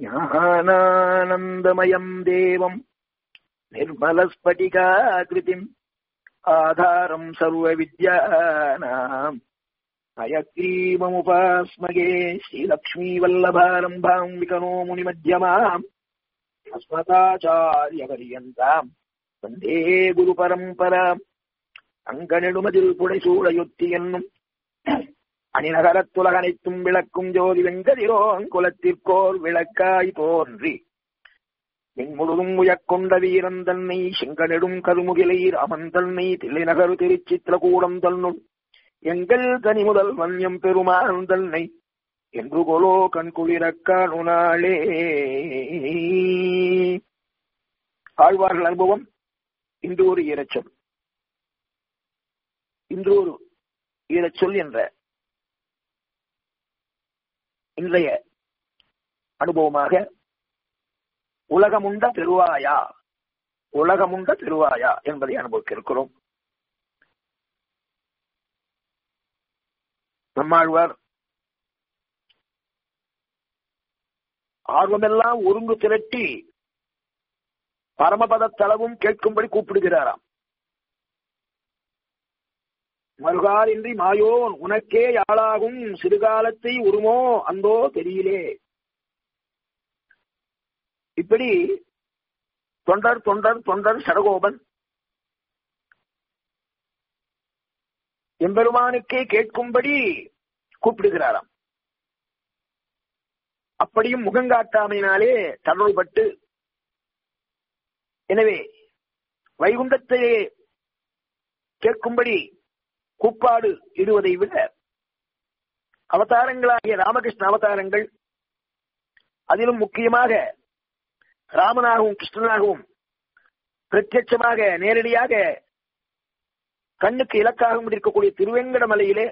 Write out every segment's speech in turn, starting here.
ஞானானந்தமயம் தேவம் निर्मलस्फटिकाकृतिम् आधारम् सर्वविद्यानाम् अयग्रीवमुपास्मगे श्रीलक्ष्मीवल्लभारम्भाम् विकनो मुनिमध्यमाम् अस्मदाचार्यपर्यन्ताम् வந்தே குரு பரம்பராம் அங்கனெடுமதில் புடைசூழையொத்தி என்னும் அணிநகரத்துலக அனைத்தும் விளக்கும் ஜோதி வெங்கதிரோ அங்குலத்திற்கோர் விளக்காய் தோன்றி என்முழுதும் உயக்கொண்ட வீரன் தன்னை செங்கனெடும் கருமுகிலை ராமன் தன்னை தில்லைநகரு திருச்சித்திரகூடம் தன்னுள் எங்கள் தனி முதல் வன்யம் பெருமான் தன்னை என்று கொலோ கண்குளிரக் காணுனாளே ஆழ்வார்கள் அனுபவம் இன்று ஒரு ஈரச்சொல் இன்று ஒரு ஈரச்சொல் என்ற இன்றைய அனுபவமாக உலகமுண்ட பெருவாயா உலகமுண்ட பெருவாயா என்பதை அனுபவிக்க இருக்கிறோம் நம்மாழ்வார் ஆர்வமெல்லாம் ஒருங்கு திரட்டி பரமபத தளவும் கேட்கும்படி கூப்பிடுகிறாராம் மறுகால் இன்றி மாயோன் உனக்கே யாழாகும் சிறுகாலத்தை உருமோ அந்தோ தெரியலே இப்படி தொண்டர் தொண்டர் தொண்டர் சடகோபன் எம்பெருமானுக்கே கேட்கும்படி கூப்பிடுகிறாராம் அப்படியும் முகங்காட்டாமையினாலே தளர்வுபட்டு எனவே வைகுண்டத்தையே கேட்கும்படி கூப்பாடு இடுவதை விட அவதாரங்களாகிய ராமகிருஷ்ண அவதாரங்கள் அதிலும் முக்கியமாக ராமனாகவும் கிருஷ்ணனாகவும் பிரத்யட்சமாக நேரடியாக கண்ணுக்கு இலக்காகவும் இருக்கக்கூடிய திருவேங்கட மலையிலே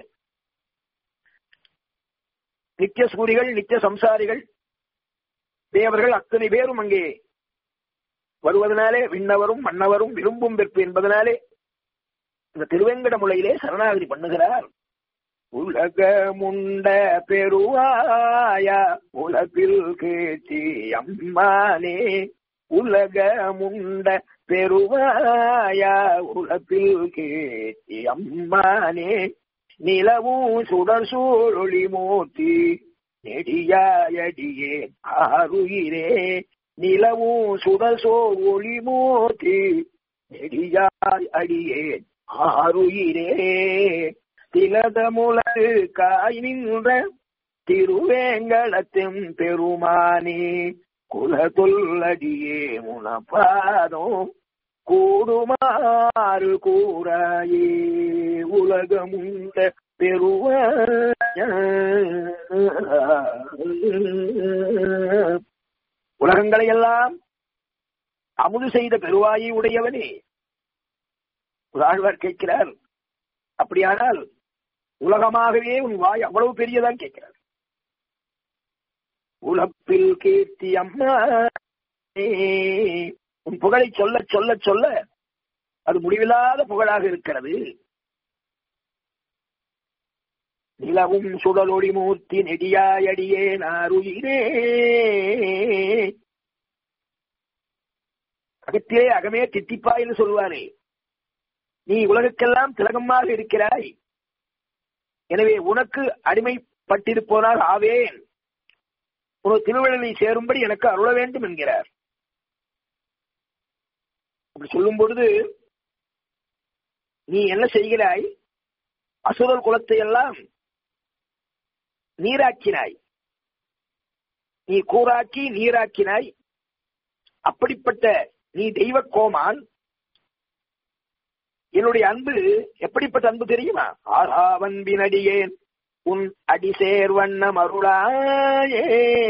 நித்திய சூரிகள் நித்திய சம்சாரிகள் தேவர்கள் அத்தனை பேரும் அங்கே வருவதனாலே விண்ணவரும் மன்னவரும் விரும்பும் வெற்பு என்பதனாலே இந்த திருவேங்கட முலையிலே சரணாகதி பண்ணுகிறார் உலக முண்ட பெருவாயா உலகில் கேச்சி அம்மானே உலக முண்ட பெருவாயா உலகில் கேச்சி அம்மானே நிலவும் சுடர் சூழொளி மூர்த்தி நெடியாயடியே ஆறுயிரே நிலவும் சுடர் சோர் ஒளி மூர்த்தி நெடியாய் அடியேன் ஆறுயிரே திலதமுலகு காய் நின்ற திருவேங்கடத்தின் பெருமானே குலதொல்லடியே முனப்பாதம் கூடுமாறு கூறாயே உலகமுண்ட பெருவ உலகங்களை எல்லாம் அமுது செய்த பெருவாயை உடையவனே ஒரு ஆழ்வார் கேட்கிறார் அப்படியானால் உலகமாகவே உன் வாய் அவ்வளவு பெரியதான் கேட்கிறார் உலப்பில் கீர்த்தி அம்மா உன் புகழை சொல்ல சொல்ல சொல்ல அது முடிவில்லாத புகழாக இருக்கிறது நிலவும் சுடலொளி மூர்த்தி நெடியாயடியே நாருயிரே அகத்திலே அகமே தித்திப்பாயின்னு சொல்வாரே நீ உலகுக்கெல்லாம் திலகமாக இருக்கிறாய் எனவே உனக்கு அடிமைப்பட்டிருப்போனால் ஆவேன் ஒரு திருவிழனை சேரும்படி எனக்கு அருள வேண்டும் என்கிறார் அப்படி சொல்லும் பொழுது நீ என்ன செய்கிறாய் அசுரல் குலத்தை எல்லாம் நீராக்கினாய் நீ கூறாக்கி நீராக்கினாய் அப்படிப்பட்ட நீ தெய்வ கோமான் என்னுடைய அன்பு எப்படிப்பட்ட அன்பு தெரியுமா ஆறாவன்பினடியேன் உன் அடி சேர்வண்ணம் அருளாயே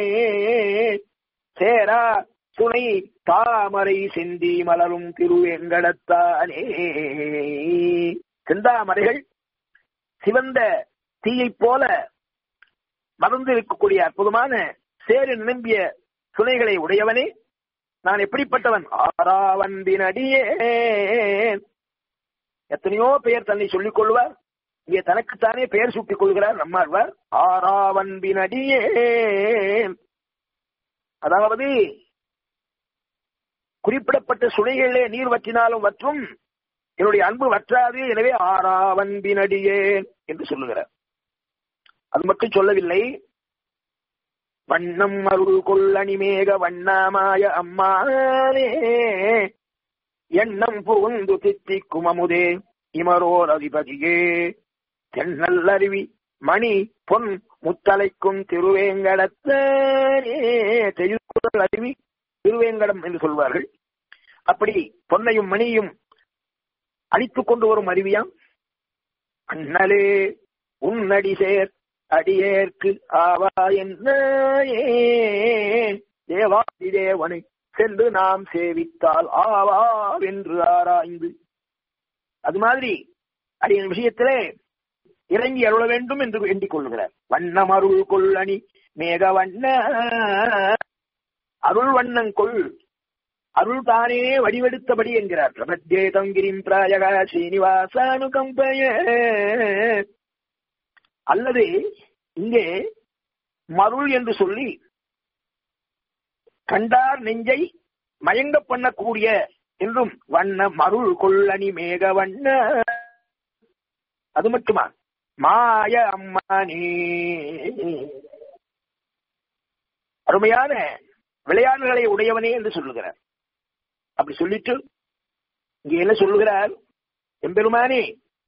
சேரா துணை தாமரை செந்தி மலரும் திருவேங்கடத்தானே செந்தாமரைகள் சிவந்த தீயைப் போல மறந்து இருக்கக்கூடிய அற்புதமான சேரு நிரம்பிய துணைகளை உடையவனே நான் எப்படிப்பட்டவன் ஆறாவன்பின் அடியேன் எத்தனையோ பெயர் தன்னை சொல்லிக் கொள்வார் இங்கே தனக்குத்தானே பெயர் சூட்டிக் கொள்கிறார் நம்மாழ்வார் ஆறாவன்பின் அடியேன் அதாவது குறிப்பிடப்பட்ட சுனைகளிலே நீர் வற்றினாலும் வற்றும் என்னுடைய அன்பு வற்றாது எனவே ஆறாவன்பினடியேன் என்று சொல்லுகிறார் அது மட்டும் சொல்லவில்லை வண்ணம் அருள் கொள்ளணி மேக வண்ணாமாய அம்மானே எண்ணம் புகுந்து தித்திக்கும் அமுதே இமரோர் அதிபதியே தென்னல்லருவி மணி பொன் முத்தலைக்கும் திருவேங்கடத்தானே தெய்குதல் அருவி திருவேங்கடம் என்று சொல்வார்கள் அப்படி பொன்னையும் மணியும் அழித்துக் கொண்டு வரும் அருவியாம் அண்ணலே உன்னடி சேர் அடியேற்கு ஆவா என்னே தேவாதி தேவனை சென்று நாம் சேவித்தால் ஆவா என்று ஆராய்ந்து அது மாதிரி அடியின் விஷயத்திலே இறங்கி அருள வேண்டும் என்று வேண்டிக் கொள்கிறார் வண்ணம் அருள் கொள்ளணி மேக வண்ண அருள் வண்ணம் கொள் அருள் தானே வடிவெடுத்தபடி என்கிறார் பிரபத்தே தங்கிரிம் பிராயக ஸ்ரீனிவாசானுகம்பய அல்லது இங்கே மருள் என்று சொல்லி கண்டார் நெஞ்சை மயங்க பண்ணக்கூடிய என்றும் வண்ண மருள் கொள்ளணி மேக வண்ண அது மட்டுமா மாய அம்மானே அருமையான விளையாடுகளை உடையவனே என்று சொல்லுகிறார் அப்படி சொல்லிட்டு இங்க என்ன சொல்லுகிறார் எம்பெருமானே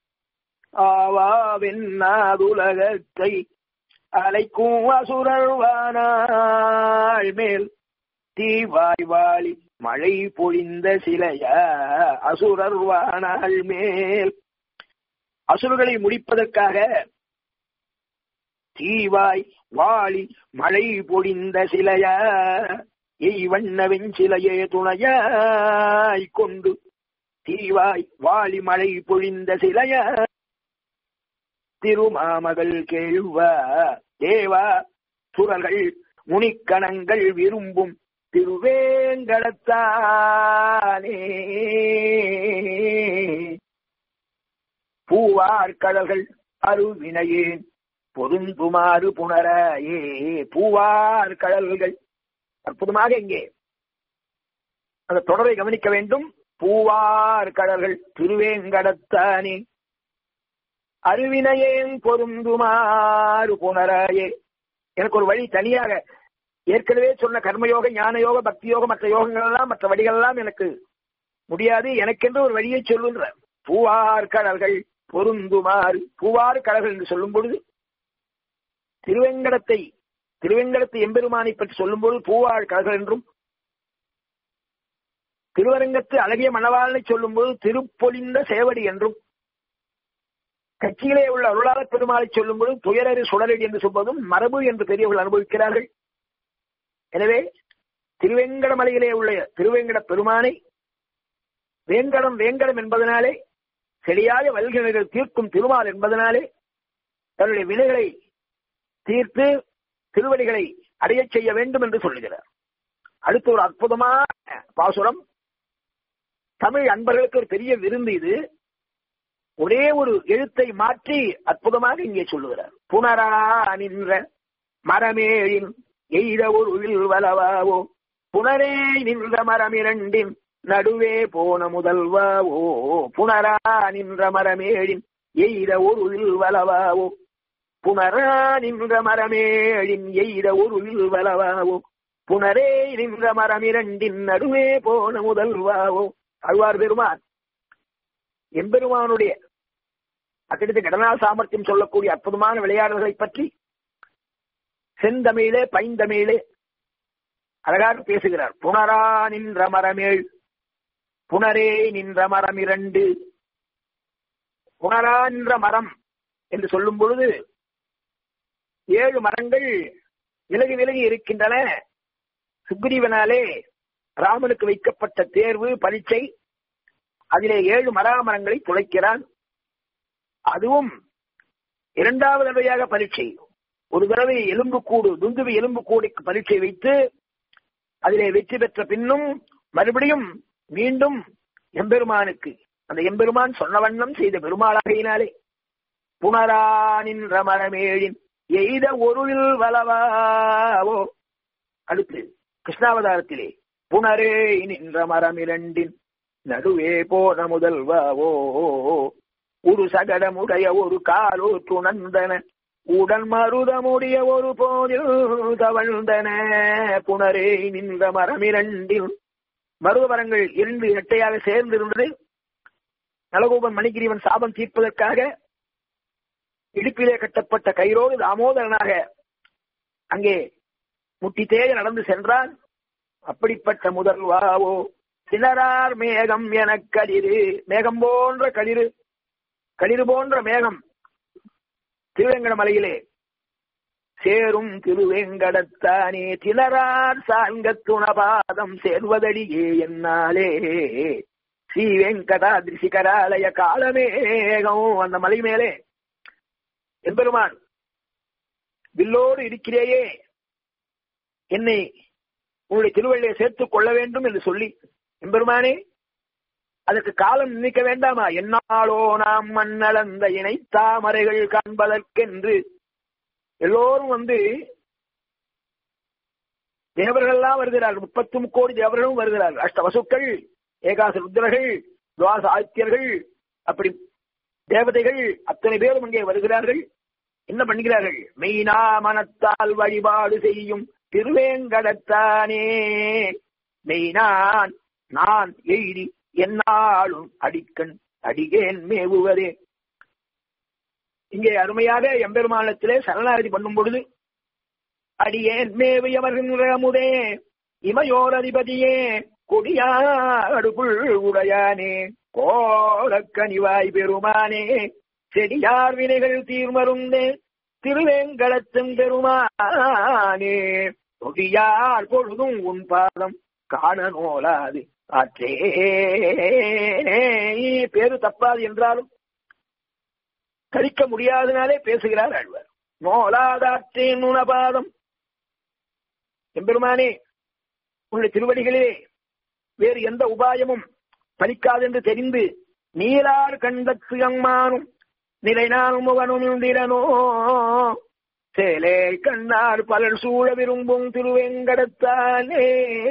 ஆவாவென்னாதுலகத்தை அலைக்கும் அசுரர்வானாள் மேல் தீவாய் வாழி மழை பொழிந்த சிலைய அசுரர்வானாள் மேல் அசுரர்களை முடிப்பதற்காக தீவாய் வாழி மழை பொழிந்த சிலைய எய்வண்ண வெஞ்சிலையே துணையாய் கொண்டு தீவாய் வாழி மழை பொழிந்த சிலைய திருமாமகள் கேழ்வ தேவா சுரர்கள் முனிக்கணங்கள் விரும்பும் திருவேங்கடத்தானே பூவார் கடல்கள் அருவினையேன் பொருந்துமாறு புனராயே பூவார் கடல்கள் அற்புதமாக இங்கே அந்த தொடரை கவனிக்க வேண்டும் பூவார் கடல்கள் திருவேங்கடத்தானே அருவினையேன் பொருந்துமாறு புனராயே எனக்கு ஒரு வழி தனியாக ஏற்கனவே சொன்ன கர்மயோக ஞான யோக பக்தி யோகம் மற்ற யோகங்கள் எல்லாம் மற்ற வழிகள் எல்லாம் எனக்கு முடியாது எனக்கென்று ஒரு வழியை சொல்லுன்ற பூவார் கடல்கள் பொருந்துமாறு பூவார் கடல்கள் என்று சொல்லும் பொழுது திருவேங்கடத்தை திருவேங்கடத்தை எம்பெருமானை பற்றி சொல்லும்போது பூவார் கடல்கள் என்றும் திருவரங்கத்து அழகிய மணவாளனை சொல்லும்போது திருப்பொலிந்த சேவடி என்றும் கட்சியிலே உள்ள அருளாள பெருமாளை சொல்லும்போது துயரறு சுடரடி என்று சொல்வதும் மரபு என்று பெரியவர்கள் அனுபவிக்கிறார்கள் எனவே திருவேங்கட மலையிலே உள்ள திருவேங்கட பெருமானை வேங்கடம் வேங்கடம் என்பதனாலே செடியாக வல்கிணர்கள் தீர்க்கும் திருமால் என்பதனாலே தன்னுடைய வினைகளை தீர்த்து திருவடிகளை அடையச் செய்ய வேண்டும் என்று சொல்லுகிறார் அடுத்து ஒரு அற்புதமான பாசுரம் தமிழ் அன்பர்களுக்கு ஒரு பெரிய விருந்து இது ஒரே ஒரு எழுத்தை மாற்றி அற்புதமாக இங்கே சொல்லுகிறார் புனரா நின்ற மரமேழின் எய்த ஒரு வலவாவோ புனரே நின்ற மரம் இரண்டின் நடுவே போன முதல்வாவோ புனரா நின்ற மரமேழின் எய்த ஒரு வலவாவோ புனரா நின்ற மரமேழின் எய்த ஒரு வலவாவோ புனரே நின்ற மரம் இரண்டின் நடுவே போன முதல்வாவோ அழ்வார் பெருமான் எம்பெருமானுடைய அக்கடித்த கடனா சாமர்த்தியம் சொல்லக்கூடிய அற்புதமான விளையாடுகளை பற்றி செந்தமிழே பைந்தமிழே அழகாக பேசுகிறார் புனரா நின்ற மரமேழ் புனரே நின்ற மரம் இரண்டு புனரா நின்ற மரம் என்று சொல்லும் பொழுது ஏழு மரங்கள் விலகி விலகி இருக்கின்றன சுக்ரீவனாலே ராமனுக்கு வைக்கப்பட்ட தேர்வு பரீட்சை அதிலே ஏழு மராமரங்களை துளைக்கிறான் அதுவும் இரண்டாவது தடவையாக பரீட்சை ஒரு தடவை எலும்பு கூடு துந்துவி எலும்பு கூடைக்கு பரீட்சை வைத்து அதிலே வெற்றி பெற்ற பின்னும் மறுபடியும் மீண்டும் எம்பெருமானுக்கு அந்த எம்பெருமான் சொன்ன வண்ணம் செய்த பெருமாளாகையினாலே புனரா நின்ற மரமேழின் எய்த ஒருவில் வளவாவோ அடுத்து கிருஷ்ணாவதாரத்திலே புனரே நின்ற மரம் இரண்டின் நடுவே போன முதல்வாவோ ஒரு சகடமுடைய ஒரு காலோ துணந்தன உடன் மருதமுடைய ஒரு போதில் தவழ்ந்தன புனரே நின்ற மரம் இரண்டில் மருத மரங்கள் இரண்டு இரட்டையாக சேர்ந்திருந்தது நலகோபன் மணிகிரிவன் சாபம் தீர்ப்பதற்காக இடுப்பிலே கட்டப்பட்ட கயிறோடு தாமோதரனாக அங்கே முட்டி தேய நடந்து சென்றான் அப்படிப்பட்ட முதல்வாவோ சிலரார் மேகம் என களிறு மேகம் போன்ற களிறு களிறு போன்ற மேகம் திருவேங்கட மலையிலே சேரும் திருவேங்கடத்தானே திலரார் சாங்க துணபாதம் சேர்வதடியே என்னாலே ஸ்ரீ வெங்கடாதிரி சிகராலய காலமேகம் அந்த மலை மேலே எம்பெருமான் வில்லோடு இருக்கிறேயே என்னை உன்னுடைய திருவள்ளியை சேர்த்துக் கொள்ள வேண்டும் என்று சொல்லி எம்பெருமானே அதற்கு காலம் நினைக்க வேண்டாமா என்னாலோ நாம் மண்ணளந்த இணை தாமரைகள் காண்பதற்கென்று எல்லோரும் வந்து தேவர்கள் எல்லாம் வருகிறார்கள் முப்பத்தி கோடி தேவர்களும் வருகிறார்கள் அஷ்டவசுக்கள் ஏகாச ருத்ரர்கள் துவாச ஆத்தியர்கள் அப்படி தேவதைகள் அத்தனை பேரும் அங்கே வருகிறார்கள் என்ன பண்ணுகிறார்கள் மெய்னா மனத்தால் வழிபாடு செய்யும் திருவேங்கடத்தானே மெய்னான் நான் எய்தி என்னாலும் அடிக்கண் அடிகேன் மேவுவதே இங்கே அருமையாக எம்பெருமானத்திலே சரணாகதி பண்ணும் பொழுது அடியேன் மேவியவர்கின்ற முதே இமையோர் அதிபதியே கொடியாடுக்குள் உடையானே கோலக்கனிவாய் பெருமானே செடியார் வினைகள் தீர்மருந்தே திருவேங்கடத்தும் பெருமானே கொடியார் பொழுதும் உன் பாதம் காண நோலாது ஆற்றே பேரு தப்பாது என்றாலும் கழிக்க முடியாதனாலே பேசுகிறார் ஆழ்வார் நோலாதாற்றேன் உணபாதம் எம்பெருமானே உன்னுடைய திருவடிகளே வேறு எந்த உபாயமும் பலிக்காதென்று தெரிந்து நீலார் கண்டத்து அம்மானும் நிலைநாள் முகனும் திறனோ சேலே கண்ணார் பலர் சூழ விரும்பும் திருவேங்கடத்தானே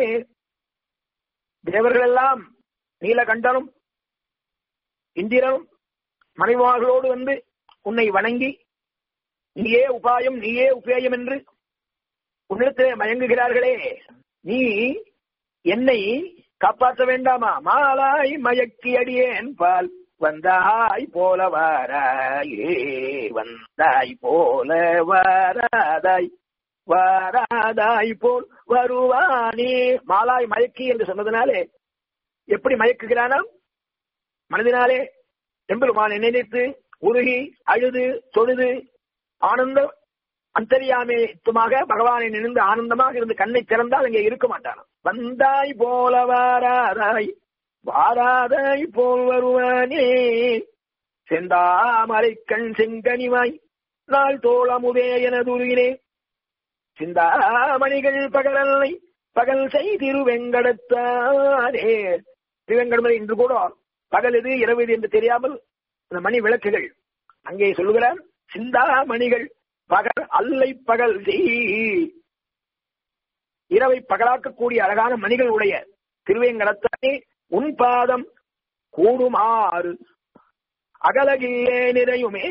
தேவர்கள் எல்லாம் நீலகண்டனும் இந்திரனும் மனைவார்களோடு வந்து உன்னை வணங்கி நீயே உபாயம் நீயே உபேயம் என்று உன்னிடத்திலே மயங்குகிறார்களே நீ என்னை காப்பாற்ற வேண்டாமா மாலாய் மயக்கி அடியேன் பால் வந்தாய் போல வாராயே வந்தாய் போல வாராதாய் வாராதாய் போல் வருவானே மாலாய் மயக்கி என்று சொன்னதுனாலே எப்படி மயக்குகிறானாம் மனதினாலே எம்பெருமானை நினைத்து உருகி அழுது தொழுது ஆனந்த அந்தரியாமித்துமாக பகவானை நினைந்து ஆனந்தமாக இருந்து கண்ணை திறந்தால் அங்கே இருக்க மாட்டானாம் வந்தாய் போல வாராதாய் வாராதாய் போல் வருவானே செந்தாமரை கண் செங்கனிவாய் நாள் தோளமுதே எனதுருகினே சிந்தாமணிகள் பகலல்லை பகல் செய் திருவெங்கடத்தானே திருவெங்கடமலை இன்று கூட பகல் எது இரவு எது என்று தெரியாமல் அந்த மணி விளக்குகள் அங்கே சொல்லுகிறார் சிந்தாமணிகள் பகல் அல்லை பகல் செய் இரவை பகலாக்கக்கூடிய அழகான மணிகள் உடைய திருவேங்கடத்தானே உன் பாதம் கூடுமாறு அகலகில்லே நிறையுமே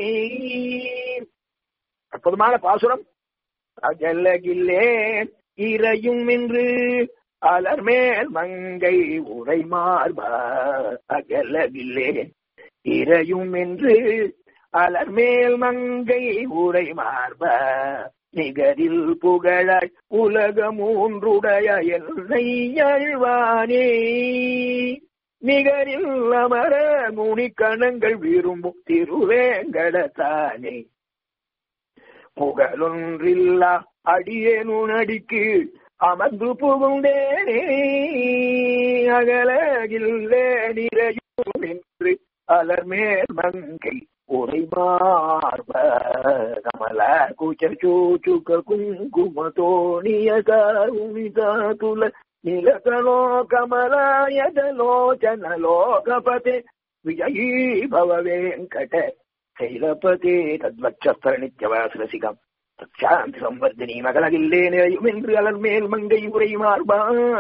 அற்புதமான பாசுரம் அகலகில்லே இறையும் என்று அலர்மேல் மங்கை உரை மார்பா அகலகில்லே இறையும் என்று அலர்மேல் மங்கை உரை மார்பா நிகரில் புகழாய் உலக மூன்றுடைய என்னை அழ்வானே நிகரில் அமர முனிக்கணங்கள் விரும்பும் திருவேங்கடத்தானே புகழொன்றில்லா அடியேனுனடிக்கு அமர்ந்து புகுந்தேனே அகலகில்லே நிறையும் என்று அலர்மேல் மங்கை உரைமார்ப கமல குச்சூச்சுக குங்குமதோணிய கருணிதாతుల నీలకలో కమలాయదలోచన లోకపతే విజయీ భవ వెంకట శైలపతే తద్వక్షస్థల నిత్యవాసరసికం சாந்தி சம்பர்தினி மகளகில்லே நிறையும் என்று அலர் மேல் மங்கை உரை மார்பா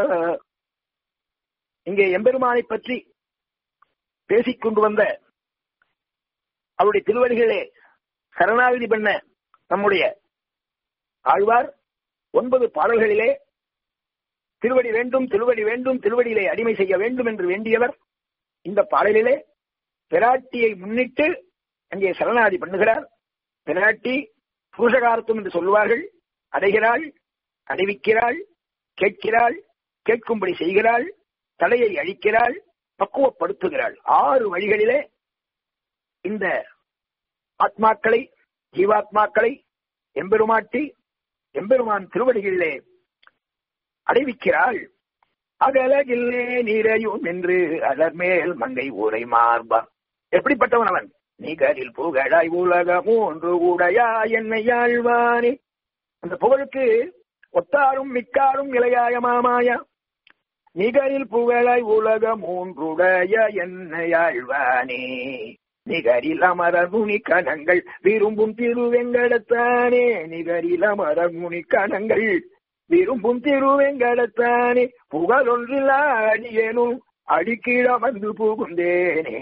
இங்கே எம்பெருமானை பற்றி பேசிக் கொண்டு வந்த அவருடைய திருவடிகளே சரணாகதி பண்ண நம்முடைய ஆழ்வார் ஒன்பது பாடல்களிலே திருவடி வேண்டும் திருவடி வேண்டும் திருவடியிலே அடிமை செய்ய வேண்டும் என்று வேண்டியவர் இந்த பாடலிலே பிராட்டியை முன்னிட்டு அங்கே சரணாதி பண்ணுகிறார் பிராட்டி புருஷகாரத்தும் என்று சொல்லுவார்கள் அடைகிறாள் அடைவிக்கிறாள் கேட்கிறாள் கேட்கும்படி செய்கிறாள் தலையை அழிக்கிறாள் பக்குவப்படுத்துகிறாள் ஆறு வழிகளிலே இந்த ஆத்மாக்களை ஜீவாத்மாக்களை எம்பெருமாட்டி எம்பெருமான் திருவடிகளிலே அடைவிக்கிறாள் அகலகில்லே நீரையும் என்று அலர்மேல் மங்கை ஊரை மார்பா எப்படிப்பட்டவன் அவன் நிகரில் புகழாய் உலக மூன்று உடையா என்னை ஆழ்வானே அந்த புகழுக்கு ஒத்தாரும் மிக்காரும் இளையாய மாமாயா நிகரில் புகழாய் உலக மூன்றுடைய என்னை ஆழ்வானே நிகரில் அமரர் முனி கணங்கள் விரும்பும் திருவெங்கடத்தானே நிகரில் அமரர் முனி கணங்கள் விரும்பும் திருவெங்கடத்தானே புகழொன்றில் அடியேனும் அடிக்கீழ வந்து புகுந்தேனே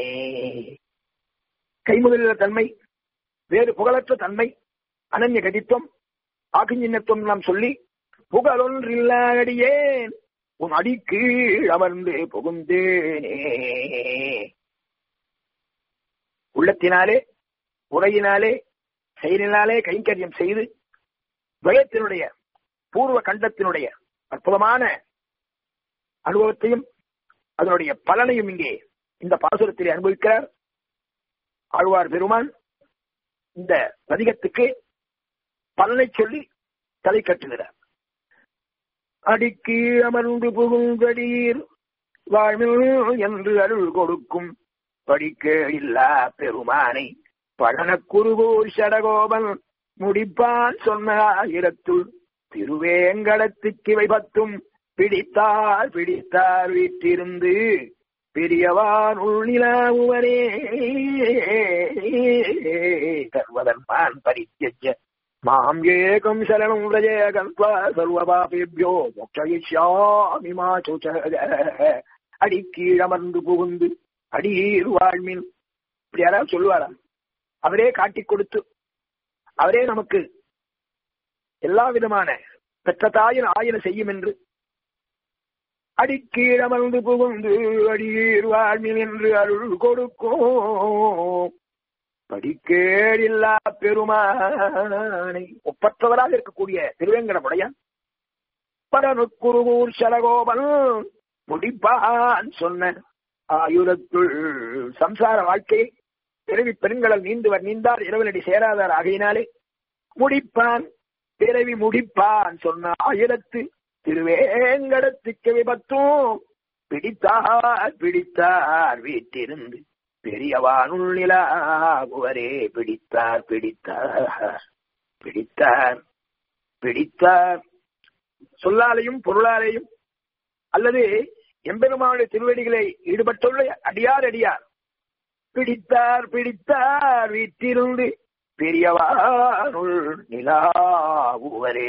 கைமுதல தன்மை வேறு புகழற்ற தன்மை அனன்ய கதித்துவம் ஆகிஞ்சின்னத்துவம் நாம் சொல்லி புகழொன்றில்லாடியேன் உன் அடிக்கீழ் அமர்ந்து புகுந்தேனே உள்ளத்தினாலே உரையினாலே செயலினாலே கைங்கரியம் செய்து துவயத்தினுடைய பூர்வ கண்டத்தினுடைய அற்புதமான அனுபவத்தையும் அதனுடைய பலனையும் இங்கே இந்த பாசுரத்திலே அனுபவிக்கிறார் ஆழ்வார் பெருமான் இந்த பதிகத்துக்கு பலனை சொல்லி தலை கட்டுகிறார் அடிக்கு அமர்ந்து புகுங்கடீர் வாழ்மில் என்று அருள் கொடுக்கும் படிக்க இல்லா பெருமானை பழன குருகூர் சடகோபன் முடிப்பான் சொன்ன ஆயிரத்துள் திருவேங்கடத்துக்கு வைபத்தும் பிடித்தார் பிடித்தார் வீட்டிருந்து பெரியவான் உள்நிலாவுவனே சர்வதர்மான் பரித்தியஜ மாம் ஏகம் சரணம் ரஜய கந்த்வா சர்வபாபேபியோ மோட்சயிஷ்யாமி மா அடி கீழமர்ந்து புகுந்து அடியீர் வாழ்மின் இப்படி யாராவது சொல்லுவாரா அவரே காட்டிக் கொடுத்து அவரே நமக்கு எல்லா விதமான பெற்ற தாயின் ஆயன செய்யும் என்று அடிக்கீழமர்ந்து புகுந்து அடியீர் வாழ்மில் என்று அருள் கொடுக்கும் படிக்கேடில்லா பெருமானை ஒப்பற்றவராக இருக்கக்கூடிய திருவேங்கடமுடையான் பரனுக்குருவூர் சலகோபன் முடிப்பான் சொன்ன ஆயுரத்துள் சம்சார வாழ்க்கையை பிறவி பெருங்கடல் நீந்துவர் நீந்தார் இரவலடி சேராதார் ஆகையினாலே முடிப்பான் பிறவி முடிப்பான் சொன்ன ஆயிரத்து திருவேங்கடத்துக்கு விபத்தும் பிடித்தார் பிடித்தார் வீட்டிருந்து பெரியவானுள் நிலாகுவரே பிடித்தார் பிடித்தார் பிடித்தார் பிடித்தார் சொல்லாலையும் பொருளாலையும் அல்லது எம்பெருமானுடைய திருவடிகளை ஈடுபட்டுள்ள அடியார் அடியார் பிடித்தார் பிடித்தார் வீட்டிருந்து பெரியவானுள் நிலாவுவரே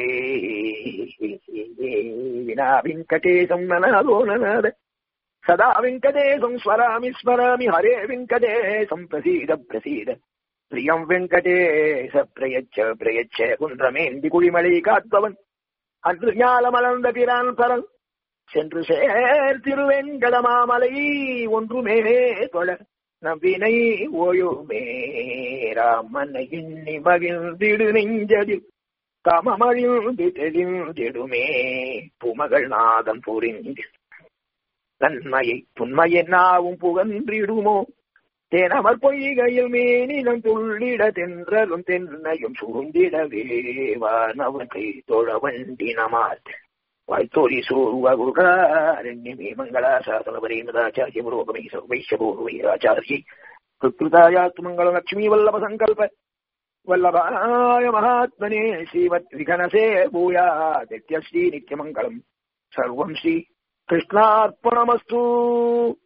வினா வெங்கடேசம் நனாதோ நனாத சதா வெங்கடேசம் ஸ்மராமி ஸ்மராமி ஹரே வெங்கடேசம் பிரசீத பிரசீத பிரியம் வெங்கடேச பிரயச்ச பிரயச்ச குன்றமேந்தி குடிமலை காத்தவன் அன்று ஞாலமலர்ந்த பிரான் பரன் சென்று சேர் திருவெங்கடமாமலை ஒன்றுமே தொழ நவினை ஓயுமே ராமனை எண்ணி மகிழ்ந்திடு நெஞ்சதில் கமமழிந்து தெளிந்திடுமே புமகள் நாதம் புரிந்து நன்மையை புன்மையை நாவும் புகன்றிடுமோ தேனமர் பொய்கையில் மேனினம் துள்ளிட தென்றலும் தென்னையும் சுருந்திடவே வானவன் கை தொழ வண்டினமாத் வாய்த்தோரி சூர்வகுகாரண்யமே மங்களாசாசனபரேமதாச்சாரிய புரோகமை வைஷபூர்வைராச்சாரியை கிருத்தாயாத்து மங்கள லட்சுமி வல்லப சங்கல்ப வல்லபாய மகாத்மனே ஸ்ரீமத் விகனசே பூயா நித்யஸ்ரீ நித்யமங்கலம் சர்வம் ஸ்ரீ கிருஷ்ணார்ப்பணமஸ்து